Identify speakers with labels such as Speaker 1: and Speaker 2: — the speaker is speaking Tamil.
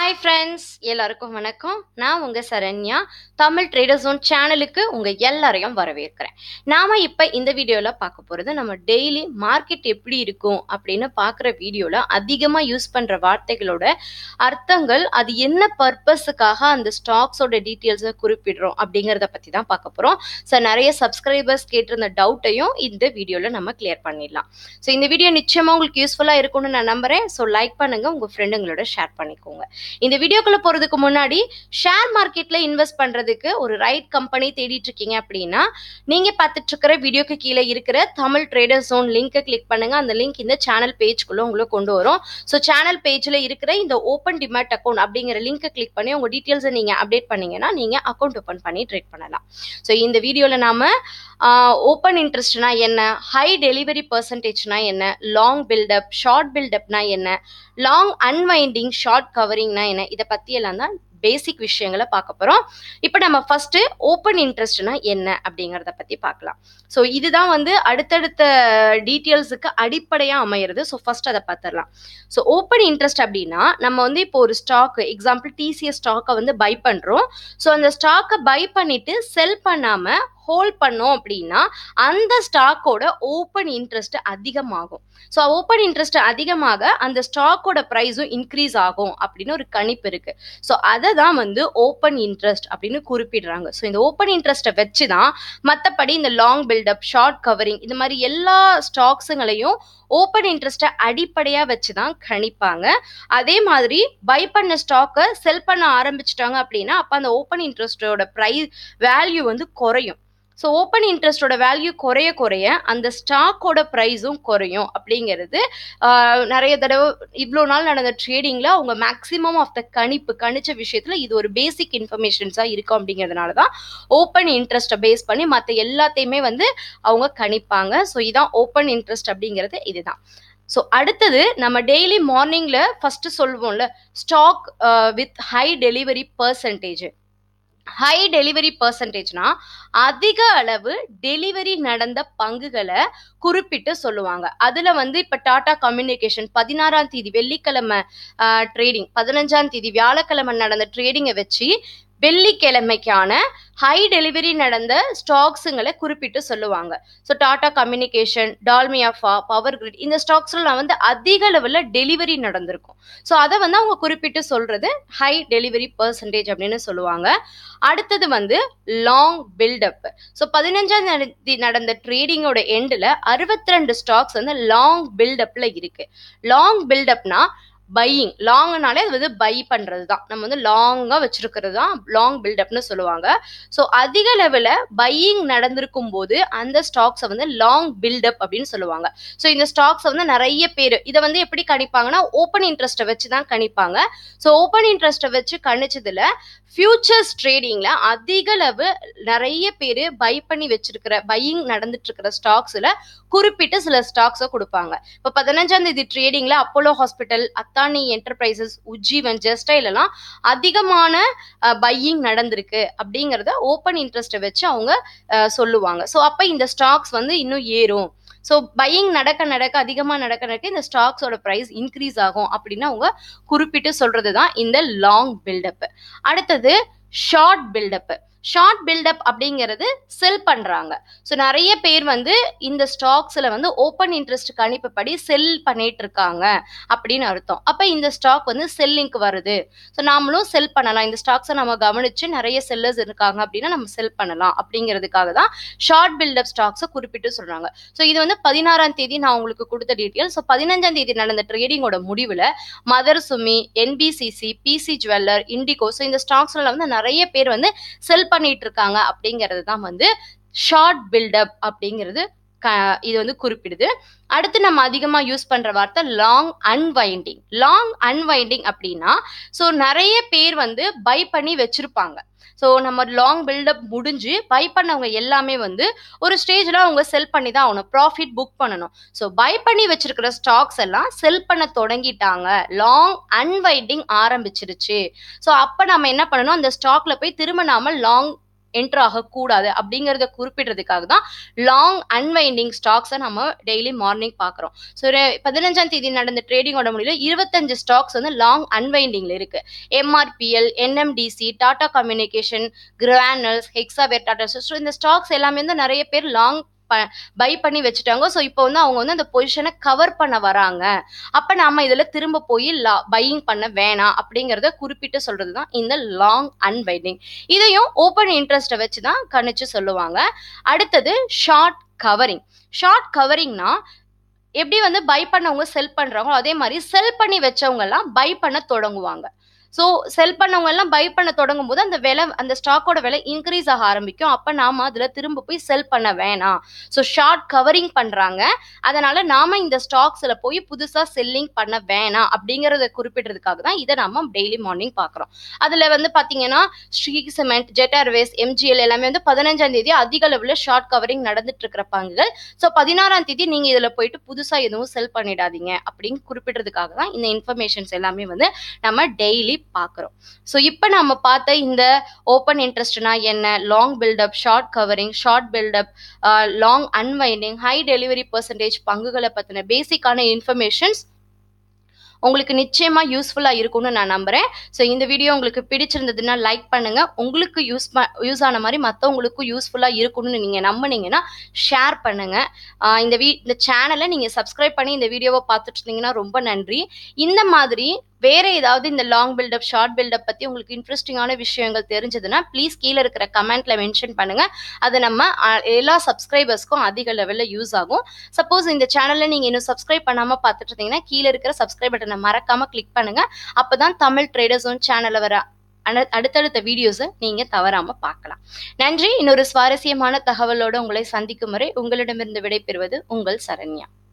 Speaker 1: ஹாய் ஃப்ரெண்ட்ஸ் எல்லாருக்கும் வணக்கம் நான் உங்க சரண்யா தமிழ் ட்ரேடர் ஜோன் சேனலுக்கு உங்க எல்லாரையும் வரவேற்கிறேன் நாம இப்ப இந்த வீடியோல பார்க்க போறது நம்ம டெய்லி மார்க்கெட் எப்படி இருக்கும் அப்படின்னு பார்க்குற வீடியோல அதிகமா யூஸ் பண்ற வார்த்தைகளோட அர்த்தங்கள் அது என்ன பர்பஸுக்காக அந்த ஸ்டாக்ஸோட டீட்டெயில்ஸை குறிப்பிடுறோம் அப்படிங்கிறத பத்தி தான் பார்க்க போறோம் ஸோ நிறைய சப்ஸ்கிரைபர்ஸ் கேட்டிருந்த டவுட்டையும் இந்த வீடியோல நம்ம கிளியர் பண்ணிடலாம் ஸோ இந்த வீடியோ நிச்சயமா உங்களுக்கு யூஸ்ஃபுல்லா இருக்கும்னு நான் நம்புறேன் ஸோ லைக் பண்ணுங்க உங்க ஃப்ரெண்டுங்களோட ஷேர் பண்ணிக்கோங்க இந்த வீடியோக்குள்ள போறதுக்கு முன்னாடி ஷேர் மார்க்கெட்ல இன்வெஸ்ட் பண்றதுக்கு ஒரு ரைட் கம்பெனி தேடிட்டு இருக்கீங்க அப்படின்னா நீங்க பார்த்துட்டு இருக்கிற வீடியோக்கு கீழே இருக்கிற தமிழ் ட்ரேடர் ஜோன் லிங்கை கிளிக் பண்ணுங்க அந்த லிங்க் இந்த சேனல் பேஜ்குள்ள உங்களை கொண்டு வரும் ஸோ சேனல் பேஜ்ல இருக்கிற இந்த ஓப்பன் டிமேட் அக்கௌண்ட் அப்படிங்கிற லிங்கை கிளிக் பண்ணி உங்க டீட்டெயில்ஸை நீங்க அப்டேட் பண்ணீங்கன்னா நீங்க அக்கௌண்ட் ஓப்பன் பண்ணி ட்ரேட் பண்ணலாம் ஸோ இந்த வீடியோல நாம ஓப்பன் இன்ட்ரெஸ்ட்னா என்ன ஹை டெலிவரி பர்சன்டேஜ்னா என்ன லாங் பில்டப் ஷார்ட் பில்டப்னா என்ன லாங் அன்வைண்டிங் ஷார்ட் கவரிங்னா என்ன இதை பத்தி எல்லாம் தான் பேசிக் விஷயங்களை பார்க்க போறோம் இப்போ நம்ம ஃபர்ஸ்ட் ஓப்பன் இன்ட்ரெஸ்ட்னா என்ன அப்படிங்கிறத பத்தி பார்க்கலாம் ஸோ இதுதான் வந்து அடுத்தடுத்த டீட்டெயில்ஸுக்கு அடிப்படையாக அமையிறது ஸோ ஃபர்ஸ்ட் அதை பார்த்துடலாம் ஸோ ஓப்பன் இன்ட்ரெஸ்ட் அப்படின்னா நம்ம வந்து இப்போ ஒரு ஸ்டாக் எக்ஸாம்பிள் டிசிஎஸ் ஸ்டாக்கை வந்து பை பண்ணுறோம் ஸோ அந்த ஸ்டாக்கை பை பண்ணிட்டு செல் பண்ணாமல் ஹோல்ட் பண்ணோம் அப்படின்னா அந்த ஸ்டாக்கோட ஓப்பன் இன்ட்ரெஸ்ட் அதிகமாகும் ஸோ ஓப்பன் இன்ட்ரெஸ்ட் அதிகமாக அந்த ஸ்டாக்கோட ப்ரைஸும் இன்க்ரீஸ் ஆகும் அப்படின்னு ஒரு கணிப்பு இருக்கு ஸோ அதை தான் வந்து ஓப்பன் இன்ட்ரெஸ்ட் அப்படின்னு குறிப்பிடுறாங்க ஸோ இந்த ஓப்பன் இன்ட்ரெஸ்ட்டை வச்சு தான் மற்றபடி இந்த லாங் பில்டப் ஷார்ட் கவரிங் இந்த மாதிரி எல்லா ஸ்டாக்ஸுங்களையும் ஓப்பன் இன்ட்ரெஸ்ட்டை அடிப்படையாக வச்சு தான் கணிப்பாங்க அதே மாதிரி பை பண்ண ஸ்டாக்கை செல் பண்ண ஆரம்பிச்சிட்டாங்க அப்படின்னா அப்போ அந்த ஓப்பன் இன்ட்ரெஸ்டோட ப்ரைஸ் வேல்யூ வந்து குறையும் ஸோ ஓப்பன் இன்ட்ரெஸ்டோட வேல்யூ குறைய குறைய அந்த ஸ்டாக்கோட ப்ரைஸும் குறையும் அப்படிங்கிறது நிறைய தடவை இவ்வளோ நாள் நடந்த ட்ரேடிங்கில் அவங்க மேக்ஸிமம் ஆஃப் த கணிப்பு கணிச்ச விஷயத்தில் இது ஒரு பேசிக் இன்ஃபர்மேஷன்ஸாக இருக்கும் அப்படிங்கிறதுனால தான் ஓப்பன் இன்ட்ரெஸ்ட்டை பேஸ் பண்ணி மற்ற எல்லாத்தையுமே வந்து அவங்க கணிப்பாங்க ஸோ இதான் ஓப்பன் இன்ட்ரெஸ்ட் அப்படிங்கிறது இதுதான் ஸோ அடுத்தது நம்ம டெய்லி மார்னிங்கில் ஃபஸ்ட்டு சொல்லுவோம்ல stock with high delivery percentage high delivery பர்சன்டேஜ்னா அதிக அளவு டெலிவரி நடந்த பங்குகளை குறிப்பிட்டு சொல்லுவாங்க அதுல வந்து இப்ப டாடா கம்யூனிகேஷன் பதினாறாம் தேதி வெள்ளிக்கிழமை ட்ரேடிங் பதினஞ்சாம் தேதி வியாழக்கிழமை நடந்த ட்ரேடிங்கை வச்சு வெள்ளிக்கிழமைக்கான ஹை டெலிவரி நடந்த ஸ்டாக்ஸுங்களை குறிப்பிட்டு சொல்லுவாங்க ஸோ டாடா கம்யூனிகேஷன் டால்மியாஃபா பவர் கிரிட் இந்த ஸ்டாக்ஸ்லாம் வந்து அதிக லெவலில் டெலிவரி நடந்திருக்கும் ஸோ அதை வந்து அவங்க குறிப்பிட்டு சொல்றது ஹை டெலிவரி பர்சன்டேஜ் அப்படின்னு சொல்லுவாங்க அடுத்தது வந்து லாங் பில்டப் ஸோ பதினஞ்சாம் தேதி நடந்த ட்ரேடிங்கோட எண்டில் அறுபத்தி ரெண்டு ஸ்டாக்ஸ் வந்து லாங் பில்டப்ல இருக்கு லாங் பில்டப்னா பையிங் லாங்னாலே அது வந்து பை பண்ணுறது தான் நம்ம வந்து லாங்காக வச்சிருக்கிறது தான் லாங் பில்டப்னு சொல்லுவாங்க ஸோ அதிக லெவலில் பையிங் நடந்திருக்கும் போது அந்த ஸ்டாக்ஸை வந்து லாங் பில்டப் அப்படின்னு சொல்லுவாங்க ஸோ இந்த ஸ்டாக்ஸை வந்து நிறைய பேர் இதை வந்து எப்படி கணிப்பாங்கன்னா ஓப்பன் இன்ட்ரெஸ்ட்டை வச்சு தான் கணிப்பாங்க ஸோ ஓப்பன் இன்ட்ரெஸ்ட்டை வச்சு கணிச்சதுல ஃபியூச்சர்ஸ் ட்ரேடிங்கில் அதிக அளவு நிறைய பேர் பை பண்ணி வச்சிருக்கிற பையிங் நடந்துட்டு இருக்கிற ஸ்டாக்ஸில் குறிப்பிட்டு சில ஸ்டாக்ஸை கொடுப்பாங்க இப்போ பதினஞ்சாம் தேதி ட்ரேடிங்கில் Apollo hospital Adani enterprises Ujjivan ஜெஸ்டைலெல்லாம் அதிகமான பையிங் நடந்திருக்கு அப்படிங்கிறத ஓப்பன் இன்ட்ரெஸ்ட்டை வச்சு அவங்க சொல்லுவாங்க ஸோ அப்போ இந்த ஸ்டாக்ஸ் வந்து இன்னும் ஏறும் ஸோ பையிங் நடக்க நடக்க அதிகமாக நடக்க நடக்க இந்த ஸ்டாக்ஸோட ப்ரைஸ் இன்க்ரீஸ் ஆகும் அப்படின்னு அவங்க குறிப்பிட்டு சொல்றது தான் இந்த லாங் பில்டப் அடுத்தது ஷார்ட் பில்டப் ஷார்ட் பில்டப் அப்படிங்கிறது செல் பண்ணுறாங்க ஸோ நிறைய பேர் வந்து இந்த ஸ்டாக்ஸில் வந்து ஓப்பன் இன்ட்ரெஸ்ட் கணிப்புப்படி செல் பண்ணிட்டு இருக்காங்க அப்படின்னு அர்த்தம் அப்போ இந்த ஸ்டாக் வந்து செல்லிங்க்கு வருது ஸோ நாமளும் செல் பண்ணலாம் இந்த ஸ்டாக்ஸை நம்ம கவனிச்சு நிறைய செல்லர்ஸ் இருக்காங்க அப்படின்னா நம்ம செல் பண்ணலாம் அப்படிங்கிறதுக்காக தான் ஷார்ட் பில்டப் ஸ்டாக்ஸை குறிப்பிட்டு சொல்கிறாங்க ஸோ இது வந்து பதினாறாம் தேதி நான் உங்களுக்கு கொடுத்த டீட்டெயில் ஸோ பதினஞ்சாம் தேதி நடந்த ட்ரேடிங்கோட முடிவில் Mother Sumi NBCC PC jeweller IndiGo so இந்த ஸ்டாக்ஸ்ல வந்து நிறைய பேர் வந்து செல் பண்ணிட்டு இருக்காங்க அப்படிங்கிறது தான் வந்து ஷார்ட் பில்டப் அப்படிங்கிறது க இது வந்து குறிப்பிடுது அடுத்து நம்ம அதிகமாக யூஸ் பண்ணுற வார்த்தை லாங் அன்வைண்டிங் லாங் அன்வைண்டிங் அப்படின்னா ஸோ நிறைய பேர் வந்து பை பண்ணி வச்சிருப்பாங்க ஸோ நம்ம லாங் பில்டப் முடிஞ்சு பை பண்ணவங்க எல்லாமே வந்து ஒரு ஸ்டேஜில் அவங்க செல் பண்ணி தான் ஆகணும் ப்ராஃபிட் புக் பண்ணணும் ஸோ பை பண்ணி வச்சிருக்கிற ஸ்டாக்ஸ் எல்லாம் செல் பண்ண தொடங்கிட்டாங்க லாங் அன்வைண்டிங் ஆரம்பிச்சிருச்சு ஸோ அப்போ நம்ம என்ன பண்ணணும் அந்த ஸ்டாக்ல போய் திரும்ப நாம லாங் என்டர் ஆகக்கூடாது அப்படிங்கிறத குறிப்பிடுறதுக்காக தான் லாங் அன்வைண்டிங் ஸ்டாக்ஸை நம்ம டெய்லி மார்னிங் பார்க்குறோம் ஸோ பதினஞ்சாம் தேதி நடந்த ட்ரேடிங்கோட முடியல இருபத்தஞ்சு ஸ்டாக்ஸ் வந்து லாங் அன்வைண்டிங்ல இருக்கு MRPL NMDC Tata communication Granules Hexaware Tata so இந்த ஸ்டாக்ஸ் எல்லாமே வந்து நிறைய பேர் லாங் பை பண்ணி வச்சுட்டாங்க ஸோ இப்போ வந்து அவங்க வந்து அந்த பொசிஷனை கவர் பண்ண வராங்க அப்போ நாம இதில் திரும்ப போய் லா பையிங் பண்ண வேணாம் அப்படிங்கிறத குறிப்பிட்டு சொல்றது தான் இந்த லாங் அன்வைண்டிங் இதையும் ஓப்பன் இன்ட்ரெஸ்ட்டை வச்சு தான் கணிச்சு சொல்லுவாங்க அடுத்தது ஷார்ட் கவரிங் ஷார்ட் கவரிங்னா எப்படி வந்து பை பண்ணவங்க செல் பண்றாங்களோ அதே மாதிரி செல் பண்ணி வச்சவங்க எல்லாம் பை பண்ண தொடங்குவாங்க ஸோ செல் பண்ணவங்க எல்லாம் பை பண்ண தொடங்கும் போது அந்த விலை அந்த ஸ்டாக்கோட விலை இன்க்ரீஸ் ஆக ஆரம்பிக்கும் அப்போ நாம அதில் திரும்ப போய் செல் பண்ண வேணாம் ஸோ ஷார்ட் கவரிங் பண்ணுறாங்க அதனால நாம இந்த ஸ்டாக்ஸில் போய் புதுசாக செல்லிங் பண்ண வேணாம் அப்படிங்கிறத குறிப்பிடுறதுக்காக தான் இதை நாம டெய்லி மார்னிங் பார்க்குறோம் அதில் வந்து பார்த்தீங்கன்னா Shree cement Jet Airways MGL எல்லாமே வந்து பதினஞ்சாம் தேதி அதிக அளவில் ஷார்ட் கவரிங் நடந்துட்டு இருக்கிற பங்குகள் ஸோ பதினாறாம் தேதி நீங்கள் இதில் போயிட்டு புதுசாக எதுவும் செல் பண்ணிடாதீங்க அப்படின்னு குறிப்பிடுறதுக்காக தான் இந்த இன்ஃபர்மேஷன்ஸ் எல்லாமே வந்து நம்ம டெய்லி பார்க்குறோம் ஸோ இப்போ நம்ம பார்த்த இந்த ஓப்பன் இன்ட்ரெஸ்ட்னா என்ன long buildup short covering short buildup long unwinding high delivery percentage பங்குகளை பற்றின பேசிக்கான இன்ஃபர்மேஷன்ஸ் உங்களுக்கு நிச்சயமா யூஸ்ஃபுல்லா இருக்கும்னு நான் நம்புறேன் ஸோ இந்த வீடியோ உங்களுக்கு பிடிச்சிருந்ததுன்னா லைக் பண்ணுங்க உங்களுக்கு யூஸ் யூஸ் ஆன மாதிரி மற்றவங்களுக்கும் யூஸ்ஃபுல்லா இருக்கும்னு நீங்க நம்புனீங்கன்னா ஷேர் பண்ணுங்க ஆஹ் இந்த வீ இந்த சேனலை நீங்க சப்ஸ்கிரைப் பண்ணி இந்த வீடியோவை பார்த்துட்டு இருந்தீங்கன்னா ரொம்ப நன்றி இந்த மாதிரி வேற ஏதாவது இந்த லாங் பில்டப் ஷார்ட் பில்டப் பத்தி உங்களுக்கு இன்ட்ரெஸ்டிங்கான விஷயங்கள் தெரிஞ்சதுன்னா ப்ளீஸ் கீழே இருக்கிற கமெண்ட்ல மென்ஷன் பண்ணுங்க அது நம்ம அஹ், எல்லா சப்ஸ்கிரைபர்ஸ்க்கும் அதிக லெவலில் யூஸ் ஆகும் சப்போஸ் இந்த சேனல்ல நீங்க இன்னும் சப்ஸ்கிரைப் பண்ணாம பார்த்துட்டு இருந்தீங்கன்னா கீழே இருக்கிற சப்ஸ்கிரைப் பட்டனை மறக்காம கிளிக் பண்ணுங்க அப்பதான் தமிழ் ட்ரேடர்ஸ் ஒன் சேனல்ல வர அன- அடுத்தடுத்த வீடியோஸை நீங்க தவறாம பார்க்கலாம் நன்றி இன்னொரு சுவாரஸ்யமான தகவலோட உங்களை சந்திக்கும் வரை உங்களிடமிருந்து விடைபெறுவது உங்கள் சரண்யா